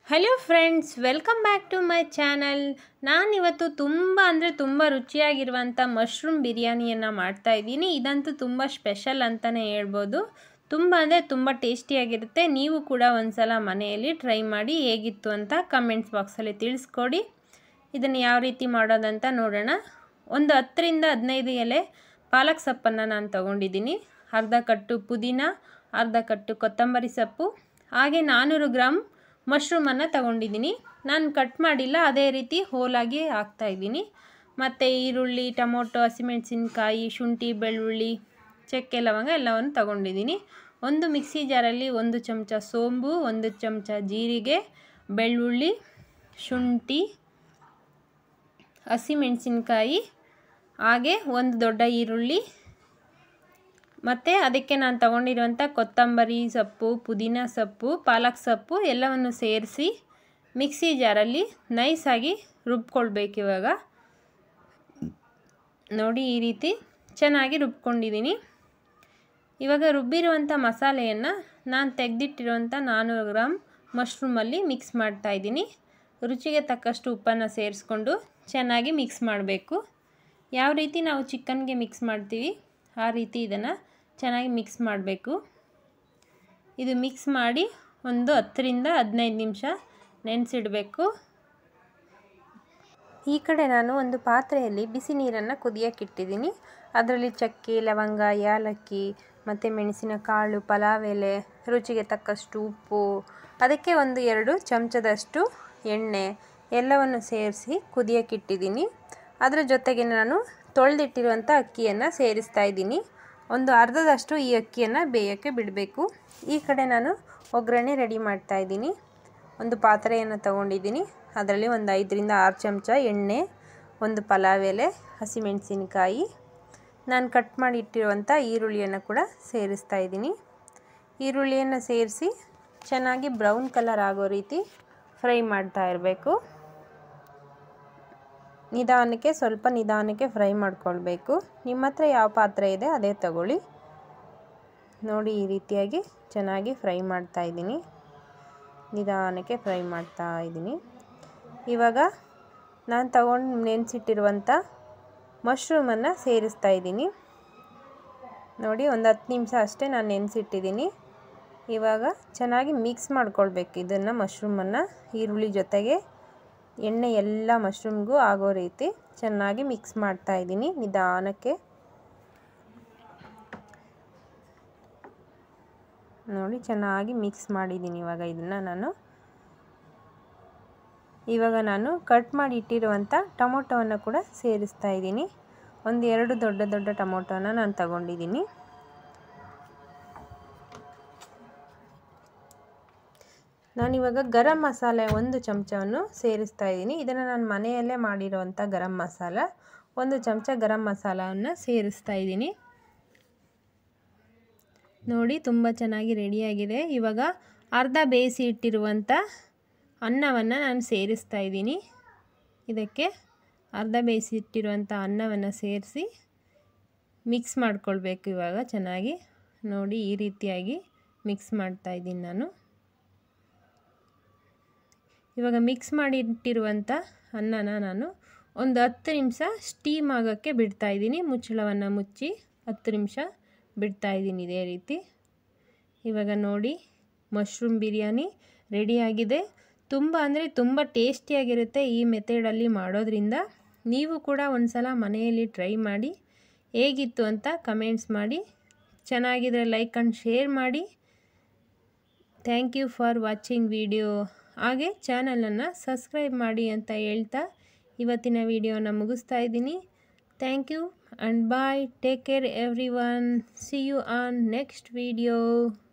hello friends welcome back to my channel ನಾನಿವತ್ತು ತುಂಬ ಅಂದರೆ ತುಂಬ ರುಚಿಯಾಗಿರುವಂಥ ಮಶ್ರೂಮ್ ಬಿರಿಯಾನಿಯನ್ನು ಮಾಡ್ತಾ ಇದ್ದೀನಿ ಇದಂತೂ ತುಂಬ ಸ್ಪೆಷಲ್ ಅಂತಲೇ ಹೇಳ್ಬೋದು ತುಂಬ ಅಂದರೆ ತುಂಬ ಟೇಸ್ಟಿಯಾಗಿರುತ್ತೆ ನೀವು ಕೂಡ ಒಂದ್ಸಲ ಮನೆಯಲ್ಲಿ ಟ್ರೈ ಮಾಡಿ ಹೇಗಿತ್ತು ಅಂತ ಕಮೆಂಟ್ಸ್ ಬಾಕ್ಸಲ್ಲಿ ತಿಳಿಸ್ಕೊಡಿ ಇದನ್ನು ಯಾವ ರೀತಿ ಮಾಡೋದಂತ ನೋಡೋಣ ಒಂದು ಹತ್ತರಿಂದ ಹದಿನೈದು ಎಲೆ ಪಾಲಕ್ ಸೊಪ್ಪನ್ನು ನಾನು ತಗೊಂಡಿದ್ದೀನಿ ಅರ್ಧ ಕಟ್ಟು ಪುದೀನ ಅರ್ಧ ಕಟ್ಟು ಕೊತ್ತಂಬರಿ ಸೊಪ್ಪು ಹಾಗೆ ನಾನ್ನೂರು ಗ್ರಾಮ್ ಮಶ್ರೂಮನ್ನು ತಗೊಂಡಿದ್ದೀನಿ ನಾನು ಕಟ್ ಮಾಡಿಲ್ಲ ಅದೇ ರೀತಿ ಹೋಲಾಗಿ ಹಾಕ್ತಾಯಿದ್ದೀನಿ ಮತ್ತು ಈರುಳ್ಳಿ ಟೊಮೊಟೊ ಹಸಿಮೆಣಸಿನ್ಕಾಯಿ ಶುಂಠಿ ಬೆಳ್ಳುಳ್ಳಿ ಚಕ್ಕೆ ಲವಂಗ ಎಲ್ಲವನ್ನು ತಗೊಂಡಿದ್ದೀನಿ ಒಂದು ಮಿಕ್ಸಿ ಜಾರಲ್ಲಿ ಒಂದು ಚಮಚ ಸೋಂಬು ಒಂದು ಚಮಚ ಜೀರಿಗೆ ಬೆಳ್ಳುಳ್ಳಿ ಶುಂಠಿ ಹಸಿಮೆಣಸಿನ್ಕಾಯಿ ಹಾಗೆ ಒಂದು ದೊಡ್ಡ ಈರುಳ್ಳಿ ಮತ್ತು ಅದಕ್ಕೆ ನಾನು ತಗೊಂಡಿರುವಂಥ ಕೊತ್ತಂಬರಿ ಸೊಪ್ಪು ಪುದೀನ ಸೊಪ್ಪು ಪಾಲಕ್ ಸೊಪ್ಪು ಎಲ್ಲವನ್ನು ಸೇರಿಸಿ ಮಿಕ್ಸಿ ಜಾರಲ್ಲಿ ನೈಸಾಗಿ ರುಬ್ಕೊಳ್ಬೇಕು ಇವಾಗ ನೋಡಿ ಈ ರೀತಿ ಚೆನ್ನಾಗಿ ರುಬ್ಕೊಂಡಿದ್ದೀನಿ ಇವಾಗ ರುಬ್ಬಿರುವಂಥ ಮಸಾಲೆಯನ್ನು ನಾನು ತೆಗೆದಿಟ್ಟಿರುವಂಥ ನಾನ್ನೂರು ಗ್ರಾಮ್ ಮಶ್ರೂಮಲ್ಲಿ ಮಿಕ್ಸ್ ಮಾಡ್ತಾಯಿದ್ದೀನಿ ರುಚಿಗೆ ತಕ್ಕಷ್ಟು ಉಪ್ಪನ್ನು ಸೇರಿಸ್ಕೊಂಡು ಚೆನ್ನಾಗಿ ಮಿಕ್ಸ್ ಮಾಡಬೇಕು ಯಾವ ರೀತಿ ನಾವು ಚಿಕನ್ಗೆ ಮಿಕ್ಸ್ ಮಾಡ್ತೀವಿ ಆ ರೀತಿ ಇದನ್ನು ಚೆನ್ನಾಗಿ ಮಿಕ್ಸ್ ಮಾಡಬೇಕು ಇದು ಮಿಕ್ಸ್ ಮಾಡಿ ಒಂದು ಹತ್ತರಿಂದ ಹದಿನೈದು ನಿಮಿಷ ನೆನೆಸಿಡಬೇಕು ಈ ಕಡೆ ನಾನು ಒಂದು ಪಾತ್ರೆಯಲ್ಲಿ ಬಿಸಿ ನೀರನ್ನು ಕುದಿಯೋಕ್ಕಿಟ್ಟಿದ್ದೀನಿ ಅದರಲ್ಲಿ ಚಕ್ಕೆ ಲವಂಗ ಯಾಲಕ್ಕಿ ಮತ್ತು ಮೆಣಸಿನ ಕಾಳು ಪಲಾವ್ ಎಲೆ ರುಚಿಗೆ ತಕ್ಕಷ್ಟು ಉಪ್ಪು ಅದಕ್ಕೆ ಒಂದು ಎರಡು ಚಮಚದಷ್ಟು ಎಣ್ಣೆ ಎಲ್ಲವನ್ನು ಸೇರಿಸಿ ಕುದಿಯೋಕ್ಕಿಟ್ಟಿದ್ದೀನಿ ಅದರ ಜೊತೆಗೆ ನಾನು ತೊಳೆದಿಟ್ಟಿರುವಂಥ ಅಕ್ಕಿಯನ್ನು ಸೇರಿಸ್ತಾ ಇದ್ದೀನಿ ಒಂದು ಅರ್ಧದಷ್ಟು ಈ ಅಕ್ಕಿಯನ್ನು ಬೇಯೋಕ್ಕೆ ಬಿಡಬೇಕು ಈ ಕಡೆ ನಾನು ಒಗ್ಗರಣೆ ರೆಡಿ ಮಾಡ್ತಾ ಇದ್ದೀನಿ ಒಂದು ಪಾತ್ರೆಯನ್ನು ತಗೊಂಡಿದ್ದೀನಿ ಅದರಲ್ಲಿ ಒಂದು ಐದರಿಂದ ಆರು ಚಮಚ ಎಣ್ಣೆ ಒಂದು ಪಲಾವ್ ಎಲೆ ಹಸಿಮೆಣಸಿನಕಾಯಿ ನಾನು ಕಟ್ ಮಾಡಿ ಇಟ್ಟಿರುವಂಥ ಈರುಳ್ಳಿಯನ್ನು ಕೂಡ ಸೇರಿಸ್ತಾ ಇದ್ದೀನಿ ಈರುಳ್ಳಿಯನ್ನು ಸೇರಿಸಿ ಚೆನ್ನಾಗಿ ಬ್ರೌನ್ ಕಲರ್ ಆಗೋ ರೀತಿ ಫ್ರೈ ಮಾಡ್ತಾ ಇರಬೇಕು ನಿಧಾನಕ್ಕೆ ಸ್ವಲ್ಪ ನಿಧಾನಕ್ಕೆ ಫ್ರೈ ಮಾಡ್ಕೊಳ್ಬೇಕು ನಿಮ್ಮ ಹತ್ರ ಯಾವ ಪಾತ್ರೆ ಇದೆ ಅದೇ ತಗೊಳ್ಳಿ ನೋಡಿ ಈ ರೀತಿಯಾಗಿ ಚೆನ್ನಾಗಿ ಫ್ರೈ ಮಾಡ್ತಾ ಇದ್ದೀನಿ ನಿಧಾನಕ್ಕೆ ಫ್ರೈ ಮಾಡ್ತಾ ಇದ್ದೀನಿ ಇವಾಗ ನಾನು ತಗೊಂಡು ನೆನೆಸಿಟ್ಟಿರುವಂಥ ಮಶ್ರೂಮನ್ನು ಸೇರಿಸ್ತಾ ಇದ್ದೀನಿ ನೋಡಿ ಒಂದು ಹತ್ತು ನಿಮಿಷ ಅಷ್ಟೇ ನಾನು ನೆನೆಸಿಟ್ಟಿದ್ದೀನಿ ಇವಾಗ ಚೆನ್ನಾಗಿ ಮಿಕ್ಸ್ ಮಾಡ್ಕೊಳ್ಬೇಕು ಇದನ್ನು ಮಶ್ರೂಮನ್ನು ಈರುಳ್ಳಿ ಜೊತೆಗೆ ಎಣ್ಣೆ ಎಲ್ಲ ಮಶ್ರೂಮ್ಗೂ ಆಗೋ ರೀತಿ ಚೆನ್ನಾಗಿ ಮಿಕ್ಸ್ ಮಾಡ್ತಾ ಇದ್ದೀನಿ ನಿಧಾನಕ್ಕೆ ನೋಡಿ ಚೆನ್ನಾಗಿ ಮಿಕ್ಸ್ ಮಾಡಿದ್ದೀನಿ ಇವಾಗ ಇದನ್ನು ನಾನು ಇವಾಗ ನಾನು ಕಟ್ ಮಾಡಿ ಇಟ್ಟಿರುವಂಥ ಟೊಮೊಟೊವನ್ನು ಕೂಡ ಸೇರಿಸ್ತಾ ಇದ್ದೀನಿ ಒಂದು ಎರಡು ದೊಡ್ಡ ದೊಡ್ಡ ಟೊಮೊಟೊನ ನಾನು ತಗೊಂಡಿದ್ದೀನಿ ನಾನಿವಾಗ ಗರಂ ಮಸಾಲೆ ಒಂದು ಚಮಚವನ್ನು ಸೇರಿಸ್ತಾ ಇದ್ದೀನಿ ಇದನ್ನು ನಾನು ಮನೆಯಲ್ಲೇ ಮಾಡಿರೋವಂಥ ಗರಂ ಮಸಾಲ ಒಂದು ಚಮಚ ಗರಂ ಮಸಾಲವನ್ನು ಸೇರಿಸ್ತಾ ಇದ್ದೀನಿ ನೋಡಿ ತುಂಬ ಚೆನ್ನಾಗಿ ರೆಡಿಯಾಗಿದೆ ಇವಾಗ ಅರ್ಧ ಬೇಯಿಸಿ ಇಟ್ಟಿರುವಂಥ ಅನ್ನವನ್ನು ನಾನು ಸೇರಿಸ್ತಾ ಇದ್ದೀನಿ ಇದಕ್ಕೆ ಅರ್ಧ ಬೇಯಿಸಿ ಇಟ್ಟಿರುವಂಥ ಅನ್ನವನ್ನು ಸೇರಿಸಿ ಮಿಕ್ಸ್ ಮಾಡ್ಕೊಳ್ಬೇಕು ಇವಾಗ ಚೆನ್ನಾಗಿ ನೋಡಿ ಈ ರೀತಿಯಾಗಿ ಮಿಕ್ಸ್ ಮಾಡ್ತಾ ಇದ್ದೀನಿ ನಾನು ಇವಾಗ ಮಿಕ್ಸ್ ಮಾಡಿ ಇಟ್ಟಿರುವಂಥ ಅನ್ನನ ನಾನು ಒಂದು ಹತ್ತು ನಿಮಿಷ ಸ್ಟೀಮ್ ಆಗೋಕ್ಕೆ ಬಿಡ್ತಾಯಿದ್ದೀನಿ ಮುಚ್ಚಳವನ್ನು ಮುಚ್ಚಿ ಹತ್ತು ನಿಮಿಷ ಬಿಡ್ತಾಯಿದ್ದೀನಿ ಇದೇ ರೀತಿ ಇವಾಗ ನೋಡಿ ಮಶ್ರೂಮ್ ಬಿರಿಯಾನಿ ರೆಡಿಯಾಗಿದೆ ತುಂಬ ಅಂದರೆ ತುಂಬ ಟೇಸ್ಟಿಯಾಗಿರುತ್ತೆ ಈ ಮೆಥಡಲ್ಲಿ ಮಾಡೋದ್ರಿಂದ ನೀವು ಕೂಡ ಒಂದು ಸಲ ಮನೆಯಲ್ಲಿ ಟ್ರೈ ಮಾಡಿ ಹೇಗಿತ್ತು ಅಂತ ಕಮೆಂಟ್ಸ್ ಮಾಡಿ ಚೆನ್ನಾಗಿದ್ರೆ ಲೈಕ್ ಆ್ಯಂಡ್ ಶೇರ್ ಮಾಡಿ thank you for watching video ಹಾಗೆ ಚಾನಲನ್ನು ಸಬ್ಸ್ಕ್ರೈಬ್ ಮಾಡಿ ಅಂತ ಹೇಳ್ತಾ ಇವತ್ತಿನ ವಿಡಿಯೋನ ಮುಗಿಸ್ತಾ ಇದ್ದೀನಿ thank you and bye take care everyone see you on next video